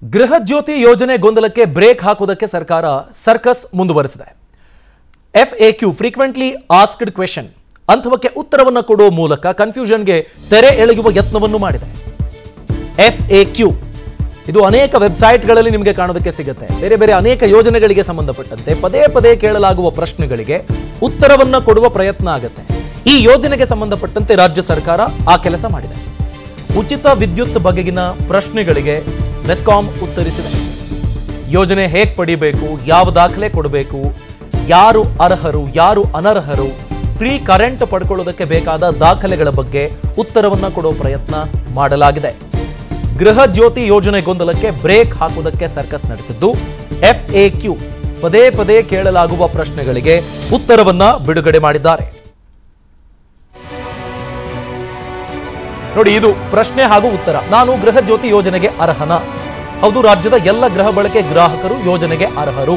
ಗೃಹ ಜ್ಯೋತಿ ಯೋಜನೆ ಗೊಂದಲಕ್ಕೆ ಬ್ರೇಕ್ ಹಾಕುವುದಕ್ಕೆ ಸರ್ಕಾರ ಸರ್ಕಸ್ ಮುಂದುವರೆಸಿದೆ F A Q frequently asked question ಅಂಥವಕ್ಕೆ ಉತ್ತರವನ್ನು ಕೊಡುವ ಮೂಲಕ ಕನ್ಫ್ಯೂಷನ್ಗೆ ತೆರೆ ಎಳೆಯುವ ಯತ್ನವನ್ನು ಮಾಡಿದೆ ಎಫ್ ಎ ಕ್ಯೂ ಇದು ಅನೇಕ ವೆಬ್ಸೈಟ್ಗಳಲ್ಲಿ ನಿಮಗೆ ಕಾಣೋದಕ್ಕೆ ಸಿಗುತ್ತೆ ಬೇರೆ ಬೇರೆ ಅನೇಕ ಯೋಜನೆಗಳಿಗೆ ಸಂಬಂಧಪಟ್ಟಂತೆ ಪದೇ ಪದೇ ಕೇಳಲಾಗುವ ಪ್ರಶ್ನೆಗಳಿಗೆ ಉತ್ತರವನ್ನ ಕೊಡುವ ಪ್ರಯತ್ನ ಆಗುತ್ತೆ ಈ ಯೋಜನೆಗೆ ಸಂಬಂಧಪಟ್ಟಂತೆ ರಾಜ್ಯ ಸರ್ಕಾರ ಆ ಕೆಲಸ ಮಾಡಿದೆ ಉಚಿತ ವಿದ್ಯುತ್ ಬಗೆಗಿನ ಪ್ರಶ್ನೆಗಳಿಗೆ ಬೆಸ್ಕಾಂ ಉತ್ತರಿಸಿದೆ ಯೋಜನೆ ಹೇಗ್ ಪಡಿಬೇಕು ಯಾವ ದಾಖಲೆ ಕೊಡಬೇಕು ಯಾರು ಅರ್ಹರು ಯಾರು ಅನರ್ಹರು ಫ್ರೀ ಕರೆಂಟ್ ಪಡ್ಕೊಳ್ಳೋದಕ್ಕೆ ಬೇಕಾದ ದಾಖಲೆಗಳ ಬಗ್ಗೆ ಉತ್ತರವನ್ನ ಕೊಡೋ ಪ್ರಯತ್ನ ಮಾಡಲಾಗಿದೆ ಗೃಹ ಜ್ಯೋತಿ ಯೋಜನೆ ಗೊಂದಲಕ್ಕೆ ಬ್ರೇಕ್ ಹಾಕುವುದಕ್ಕೆ ಸರ್ಕಸ್ ನಡೆಸಿದ್ದು ಎಫ್ ಎ ಕ್ಯೂ ಪದೇ ಪದೇ ಕೇಳಲಾಗುವ ಪ್ರಶ್ನೆಗಳಿಗೆ ಉತ್ತರವನ್ನ ಬಿಡುಗಡೆ ಮಾಡಿದ್ದಾರೆ ನೋಡಿ ಇದು ಪ್ರಶ್ನೆ ಹಾಗೂ ಉತ್ತರ ನಾನು ಗೃಹ ಜ್ಯೋತಿ ಯೋಜನೆಗೆ ಅರ್ಹನ ಹೌದು ರಾಜ್ಯದ ಎಲ್ಲ ಗೃಹ ಬಳಕೆ ಗ್ರಾಹಕರು ಯೋಜನೆಗೆ ಅರ್ಹರು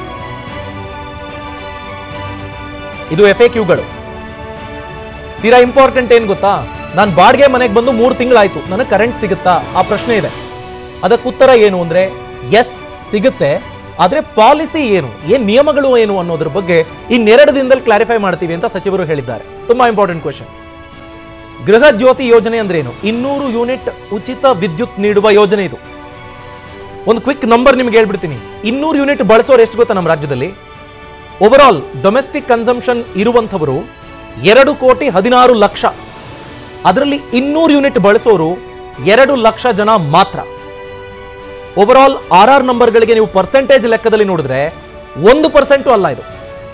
ಇದು ಎಫ್ ಎ ಕ್ಯೂಗಳು ತೀರಾ ಇಂಪಾರ್ಟೆಂಟ್ ಏನ್ ಗೊತ್ತಾ ನಾನು ಬಾಡಿಗೆ ಮನೆಗೆ ಬಂದು ಮೂರು ತಿಂಗಳಾಯ್ತು ನನಗೆ ಕರೆಂಟ್ ಸಿಗುತ್ತಾ ಆ ಪ್ರಶ್ನೆ ಇದೆ ಅದಕ್ಕೆ ಉತ್ತರ ಏನು ಅಂದ್ರೆ ಎಸ್ ಸಿಗುತ್ತೆ ಆದ್ರೆ ಪಾಲಿಸಿ ಏನು ಏನ್ ನಿಯಮಗಳು ಏನು ಅನ್ನೋದ್ರ ಬಗ್ಗೆ ಇನ್ನೆರಡು ದಿನದಲ್ಲಿ ಕ್ಲಾರಿಫೈ ಮಾಡ್ತೀವಿ ಅಂತ ಸಚಿವರು ಹೇಳಿದ್ದಾರೆ ತುಂಬಾ ಇಂಪಾರ್ಟೆಂಟ್ ಕ್ವೆಶನ್ ಗೃಹ ಜ್ಯೋತಿ ಯೋಜನೆ ಅಂದ್ರೆ ಏನು ಇನ್ನೂರು ಯೂನಿಟ್ ಉಚಿತ ವಿದ್ಯುತ್ ನೀಡುವ ಯೋಜನೆ ಇದು ಒಂದು ಕ್ವಿಕ್ ನಂಬರ್ ನಿಮ್ಗೆ ಹೇಳ್ಬಿಡ್ತೀನಿ ಇನ್ನೂರು ಯೂನಿಟ್ ಬಳಸೋರು ಎಷ್ಟು ಗೊತ್ತಾ ನಮ್ಮ ರಾಜ್ಯದಲ್ಲಿ ಓವರ್ ಆಲ್ ಡೊಮೆಸ್ಟಿಕ್ ಕನ್ಸಂಪ್ಷನ್ ಇರುವಂಥವರು ಎರಡು ಕೋಟಿ ಹದಿನಾರು ಲಕ್ಷ ಅದರಲ್ಲಿ ಇನ್ನೂರು ಯೂನಿಟ್ ಬಳಸೋರು ಎರಡು ಲಕ್ಷ ಜನ ಮಾತ್ರ ಓವರ್ ಆಲ್ ಆರ್ ಆರ್ ನಂಬರ್ಗಳಿಗೆ ನೀವು ಪರ್ಸೆಂಟೇಜ್ ಲೆಕ್ಕದಲ್ಲಿ ನೋಡಿದ್ರೆ ಒಂದು ಪರ್ಸೆಂಟು ಅಲ್ಲ ಇದು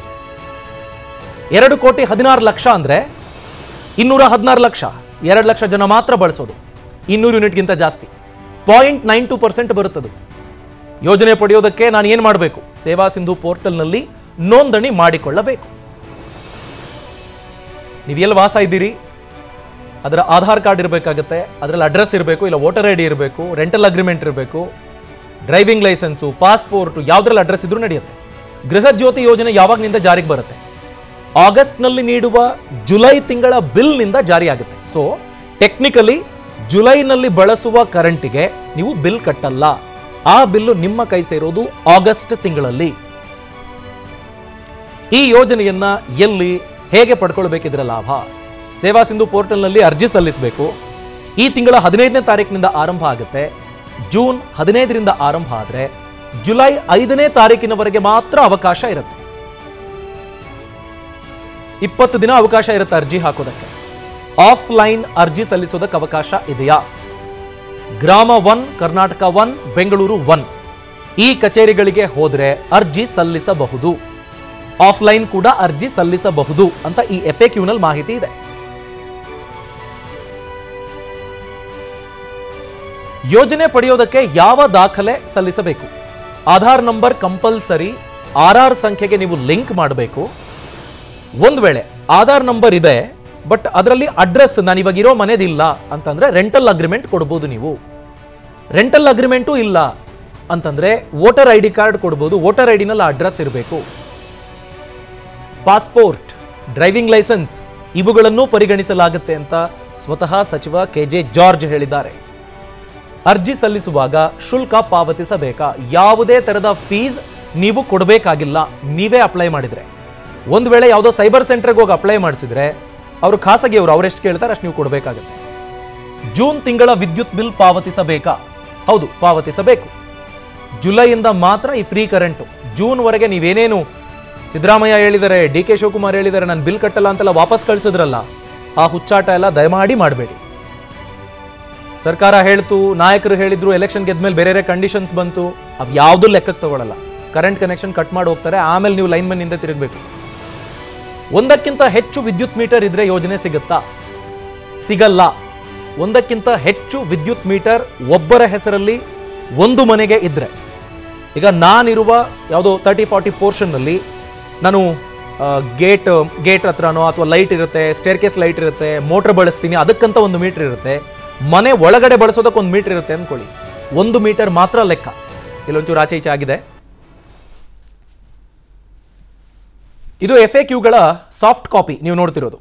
ಎರಡು ಕೋಟಿ ಹದಿನಾರು ಲಕ್ಷ ಅಂದ್ರೆ ಇನ್ನೂರ ಹದಿನಾರು ಲಕ್ಷ ಎರಡು ಲಕ್ಷ ಜನ ಮಾತ್ರ ಬಳಸೋದು ಇನ್ನೂರು ಯೂನಿಟ್ಗಿಂತ ಜಾಸ್ತಿ ಪಾಯಿಂಟ್ ನೈನ್ ಟು ಪರ್ಸೆಂಟ್ ಬರುತ್ತದು ಯೋಜನೆ ಪಡೆಯೋದಕ್ಕೆ ನಾನು ಏನು ಮಾಡಬೇಕು ಸೇವಾ ಸಿಂಧು ಪೋರ್ಟಲ್ನಲ್ಲಿ ನೋಂದಣಿ ಮಾಡಿಕೊಳ್ಳಬೇಕು ನೀವು ಎಲ್ಲಿ ವಾಸ ಇದ್ದೀರಿ ಅದರ ಆಧಾರ್ ಕಾರ್ಡ್ ಇರಬೇಕಾಗತ್ತೆ ಅದರಲ್ಲಿ ಅಡ್ರೆಸ್ ಇರಬೇಕು ಇಲ್ಲ ವೋಟರ್ ಐ ಡಿ ಇರಬೇಕು ರೆಂಟಲ್ ಅಗ್ರಿಮೆಂಟ್ ಇರಬೇಕು ಡ್ರೈವಿಂಗ್ ಲೈಸೆನ್ಸು ಪಾಸ್ಪೋರ್ಟು ಯಾವುದ್ರಲ್ಲಿ ಅಡ್ರೆಸ್ ಇದ್ರೂ ನಡೆಯುತ್ತೆ ಗೃಹ ಜ್ಯೋತಿ ಯೋಜನೆ ಯಾವಾಗನಿಂದ ಜಾರಿಗೆ ಬರುತ್ತೆ ಆಗಸ್ಟ್ನಲ್ಲಿ ನೀಡುವ ಜುಲೈ ತಿಂಗಳ ಬಿಲ್ನಿಂದ ಜಾರಿಯಾಗುತ್ತೆ ಸೊ ಟೆಕ್ನಿಕಲಿ ಜುಲೈನಲ್ಲಿ ಬಳಸುವ ಕರೆಂಟಿಗೆ ನೀವು ಬಿಲ್ ಕಟ್ಟಲ್ಲ ಆ ಬಿಲ್ಲು ನಿಮ್ಮ ಕೈ ಸೇರೋದು ಆಗಸ್ಟ್ ತಿಂಗಳಲ್ಲಿ ಈ ಯೋಜನೆಯನ್ನ ಎಲ್ಲಿ ಹೇಗೆ ಪಡ್ಕೊಳ್ಬೇಕಿದ್ರ ಲಾಭ ಸೇವಾ ಸಿಂಧು ಪೋರ್ಟಲ್ನಲ್ಲಿ ಅರ್ಜಿ ಸಲ್ಲಿಸಬೇಕು ಈ ತಿಂಗಳ ಹದಿನೈದನೇ ತಾರೀಕಿನಿಂದ ಆರಂಭ ಆಗುತ್ತೆ ಜೂನ್ ಹದಿನೈದರಿಂದ ಆರಂಭ ಆದರೆ ಜುಲೈ ಐದನೇ ತಾರೀಕಿನವರೆಗೆ ಮಾತ್ರ ಅವಕಾಶ ಇರುತ್ತೆ ಇಪ್ಪತ್ತು ದಿನ ಅವಕಾಶ ಇರುತ್ತೆ ಅರ್ಜಿ ಹಾಕೋದಕ್ಕೆ ಆಫ್ಲೈನ್ ಅರ್ಜಿ ಸಲ್ಲಿಸೋದಕ್ಕೆ ಅವಕಾಶ ಇದೆಯಾ ಗ್ರಾಮ one Karnataka one Bengaluru one ಈ ಕಚೇರಿಗಳಿಗೆ ಹೋದ್ರೆ ಅರ್ಜಿ ಸಲ್ಲಿಸಬಹುದು ಆಫ್ಲೈನ್ ಕೂಡ ಅರ್ಜಿ ಸಲ್ಲಿಸಬಹುದು ಅಂತ ಈ ಎಫ್ ಎ ಕ್ಯೂನಲ್ಲಿ ಮಾಹಿತಿ ಇದೆ ಯೋಜನೆ ಪಡೆಯೋದಕ್ಕೆ ಯಾವ ದಾಖಲೆ ಸಲ್ಲಿಸಬೇಕು Aadhaar number compulsory R R ಸಂಖ್ಯೆಗೆ ನೀವು ಲಿಂಕ್ ಮಾಡಬೇಕು ಒಂದು ವೇಳೆ ಆಧಾರ್ ನಂಬರ್ ಇದೆ ಬಟ್ ಅದರಲ್ಲಿ ಅಡ್ರೆಸ್ ನಾನು ಇವಾಗ ಇರೋ ಮನೆದಿಲ್ಲ ಅಂತಂದ್ರೆ ರೆಂಟಲ್ ಅಗ್ರಿಮೆಂಟ್ ಕೊಡ್ಬೋದು ನೀವು ರೆಂಟಲ್ ಅಗ್ರಿಮೆಂಟು ಇಲ್ಲ ಅಂತಂದ್ರೆ ವೋಟರ್ ಐ ಡಿ ಕಾರ್ಡ್ ಕೊಡ್ಬೋದು ವೋಟರ್ ಐ ಡಿನಲ್ಲಿ ಅಡ್ರೆಸ್ ಇರಬೇಕು ಪಾಸ್ಪೋರ್ಟ್ ಡ್ರೈವಿಂಗ್ ಲೈಸೆನ್ಸ್ ಇವುಗಳನ್ನು ಪರಿಗಣಿಸಲಾಗುತ್ತೆ ಅಂತ ಸ್ವತಃ ಸಚಿವ ಕೆ ಜೆ ಜಾರ್ಜ್ ಹೇಳಿದ್ದಾರೆ ಅರ್ಜಿ ಸಲ್ಲಿಸುವಾಗ ಶುಲ್ಕ ಪಾವತಿಸಬೇಕಾ ಯಾವುದೇ ತರದ ಫೀಸ್ ನೀವು ಕೊಡಬೇಕಾಗಿಲ್ಲ ನೀವೇ ಅಪ್ಲೈ ಮಾಡಿದ್ರೆ ಒಂದು ವೇಳೆ ಯಾವುದೋ ಸೈಬರ್ ಸೆಂಟರ್ಗೆ ಹೋಗಿ ಅಪ್ಲೈ ಮಾಡಿಸಿದ್ರೆ ಅವರು ಖಾಸಗಿಯವರು ಅವರೆಷ್ಟು ಕೇಳ್ತಾರೆ ಅಷ್ಟು ನೀವು ಕೊಡಬೇಕಾಗುತ್ತೆ ಜೂನ್ ತಿಂಗಳ ವಿದ್ಯುತ್ ಬಿಲ್ ಪಾವತಿಸಬೇಕಾ ಹೌದು ಪಾವತಿಸಬೇಕು ಜುಲೈಯಿಂದ ಮಾತ್ರ ಈ ಫ್ರೀ ಕರೆಂಟು ಜೂನ್ವರೆಗೆ ನೀವೇನೇನು ಸಿದ್ದರಾಮಯ್ಯ ಹೇಳಿದ್ದಾರೆ ಡಿ ಕೆ ಶಿವಕುಮಾರ್ ಹೇಳಿದ್ದಾರೆ ನಾನು ಬಿಲ್ ಕಟ್ಟಲ್ಲ ಅಂತೆಲ್ಲ ವಾಪಸ್ ಕಳಿಸಿದ್ರಲ್ಲ ಆ ಹುಚ್ಚಾಟ ಎಲ್ಲ ದಯಮಾಡಿ ಮಾಡಬೇಡಿ ಸರ್ಕಾರ ಹೇಳ್ತು ನಾಯಕರು ಹೇಳಿದ್ರು ಎಲೆಕ್ಷನ್ ಗೆದ್ಮೇಲೆ ಬೇರೆ ಬೇರೆ ಕಂಡೀಷನ್ಸ್ ಬಂತು ಅವು ಯಾವುದೂ ಲೆಕ್ಕಕ್ಕೆ ತಗೊಳ್ಳಲ್ಲ ಕರೆಂಟ್ ಕನೆಕ್ಷನ್ ಕಟ್ ಮಾಡಿ ಹೋಗ್ತಾರೆ ಆಮೇಲೆ ನೀವು ಲೈನ್ ಮನಿಂದ ತಿರುಗಬೇಕು ಒಂದಕ್ಕಿಂತ ಹೆಚ್ಚು ವಿದ್ಯುತ್ ಮೀಟರ್ ಇದ್ರೆ ಯೋಜನೆ ಸಿಗುತ್ತಾ ಸಿಗಲ್ಲ ಒಂದಕ್ಕಿಂತ ಹೆಚ್ಚು ವಿದ್ಯುತ್ ಮೀಟರ್ ಒಬ್ಬರ ಹೆಸರಲ್ಲಿ ಒಂದು ಮನೆಗೆ ಇದ್ರೆ ಈಗ ನಾನಿರುವ ಯಾವುದೋ ತರ್ಟಿ ಫಾರ್ಟಿ ಪೋರ್ಷನ್ನಲ್ಲಿ ನಾನು ಗೇಟ್ ಗೇಟ್ ಹತ್ರನೋ ಅಥವಾ ಲೈಟ್ ಇರುತ್ತೆ ಸ್ಟೇರ್ಕೇಸ್ ಲೈಟ್ ಇರುತ್ತೆ ಮೋಟ್ರ್ ಬಳಸ್ತೀನಿ ಅದಕ್ಕಂತ ಒಂದು ಮೀಟರ್ ಇರುತ್ತೆ ಮನೆ ಒಳಗಡೆ ಬಳಸೋದಕ್ಕೆ ಒಂದು ಮೀಟರ್ ಇರುತ್ತೆ ಅಂದ್ಕೊಳ್ಳಿ ಒಂದು ಮೀಟರ್ ಮಾತ್ರ ಲೆಕ್ಕ ಇಲ್ಲೊಂಚೂರು ಆಚೆ ಈಚೆ ಆಗಿದೆ ಇದು ಎಫ್ ಎ ಕ್ಯೂಗಳ ಸಾಫ್ಟ್ ಕಾಪಿ ನೀವು ನೋಡ್ತಿರೋದು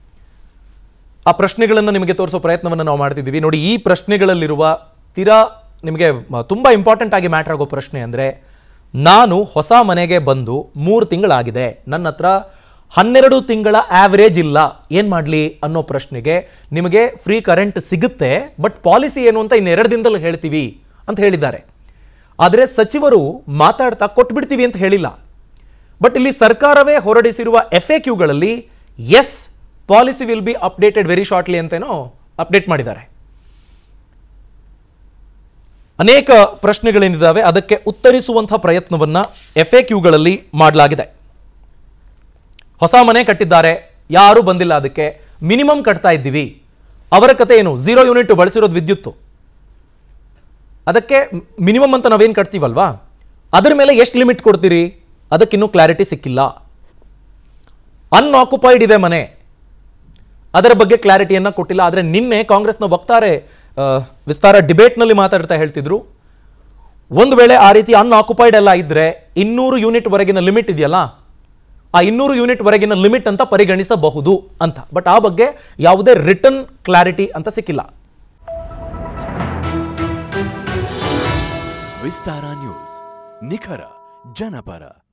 ಆ ಪ್ರಶ್ನೆಗಳನ್ನು ನಿಮಗೆ ತೋರಿಸೋ ಪ್ರಯತ್ನವನ್ನು ನಾವು ಮಾಡ್ತಿದ್ದೀವಿ ನೋಡಿ ಈ ಪ್ರಶ್ನೆಗಳಲ್ಲಿರುವ ತೀರಾ ನಿಮಗೆ ಮ- ತುಂಬ ಇಂಪಾರ್ಟೆಂಟ್ ಆಗಿ ಮ್ಯಾಟ್ರ್ ಆಗೋ ಪ್ರಶ್ನೆ ಅಂದರೆ ನಾನು ಹೊಸ ಮನೆಗೆ ಬಂದು ಮೂರು ತಿಂಗಳಾಗಿದೆ ನನ್ನ ಹತ್ರ ಹನ್ನೆರಡು ತಿಂಗಳ ಆವ್ರೇಜ್ ಇಲ್ಲ ಏನು ಮಾಡಲಿ ಅನ್ನೋ ಪ್ರಶ್ನೆಗೆ ನಿಮಗೆ ಫ್ರೀ ಕರೆಂಟ್ ಸಿಗುತ್ತೆ ಬಟ್ ಪಾಲಿಸಿ ಏನು ಅಂತ ಇನ್ನೆರಡು ದಿನದಲ್ಲಿ ಹೇಳ್ತೀವಿ ಅಂತ ಹೇಳಿದ್ದಾರೆ ಆದರೆ ಸಚಿವರು ಮಾತಾಡ್ತಾ ಕೊಟ್ಬಿಡ್ತೀವಿ ಅಂತ ಹೇಳಿಲ್ಲ ಬಟ್ ಇಲ್ಲಿ ಸರ್ಕಾರವೇ ಹೊರಡಿಸಿರುವ ಎಫ್ ಎ ಕ್ಯೂಗಳಲ್ಲಿ as policy will be updated very shortly ಅಂತೇನೋ ಅಪ್ಡೇಟ್ ಮಾಡಿದ್ದಾರೆ ಅನೇಕ ಪ್ರಶ್ನೆಗಳೇನಿದ್ದಾವೆ ಅದಕ್ಕೆ ಉತ್ತರಿಸುವಂತಹ ಪ್ರಯತ್ನವನ್ನ ಎಫ್ ಎ ಕ್ಯೂಗಳಲ್ಲಿ ಮಾಡಲಾಗಿದೆ ಹೊಸ ಮನೆ ಕಟ್ಟಿದ್ದಾರೆ ಯಾರೂ ಬಂದಿಲ್ಲ ಅದಕ್ಕೆ ಮಿನಿಮಮ್ ಕಟ್ತಾ ಇದ್ದೀವಿ ಅವರ ಕತೆ ಏನು ಝೀರೋ ಯೂನಿಟ್ ಬಳಸಿರೋದು ವಿದ್ಯುತ್ತು ಅದಕ್ಕೆ ಮಿನಿಮಮ್ ಅಂತ ನಾವೇನು ಕಟ್ತೀವಲ್ವಾ ಅದರ ಮೇಲೆ ಎಷ್ಟು ಲಿಮಿಟ್ ಕೊಡ್ತೀರಿ ಅದಕ್ಕಿನ್ನೂ ಕ್ಲಾರಿಟಿ ಸಿಕ್ಕಿಲ್ಲ ಅನ್ಆಕ್ಯುಪೈಡ್ ಇದೆ ಮನೆ ಅದರ ಬಗ್ಗೆ ಕ್ಲಾರಿಟಿಯನ್ನು ಕೊಟ್ಟಿಲ್ಲ ಆದರೆ ನಿನ್ನೆ ಕಾಂಗ್ರೆಸ್ನ ವಕ್ತಾರೆ ಆ, ವಿಸ್ತಾರ ಡಿಬೇಟ್ನಲ್ಲಿ ಮಾತಾಡ್ತಾ ಹೇಳ್ತಿದ್ರು ಒಂದು ವೇಳೆ ಆ ರೀತಿ ಅನ್ಆಕ್ಯುಪೈಡ್ ಎಲ್ಲ ಇದ್ರೆ ಇನ್ನೂರು ಯೂನಿಟ್ ವರೆಗಿನ ಲಿಮಿಟ್ ಇದೆಯಲ್ಲ ಆ ಇನ್ನೂರು ಯೂನಿಟ್ ವರೆಗಿನ ಲಿಮಿಟ್ ಅಂತ ಪರಿಗಣಿಸಬಹುದು ಅಂತ ಬಟ್ ಆ ಬಗ್ಗೆ ಯಾವುದೇ ರಿಟರ್ನ್ ಕ್ಲಾರಿಟಿ ಅಂತ ಸಿಕ್ಕಿಲ್ಲ ವಿಸ್ತಾರ ನ್ಯೂಸ್ ನಿಖರ ಜನಪರ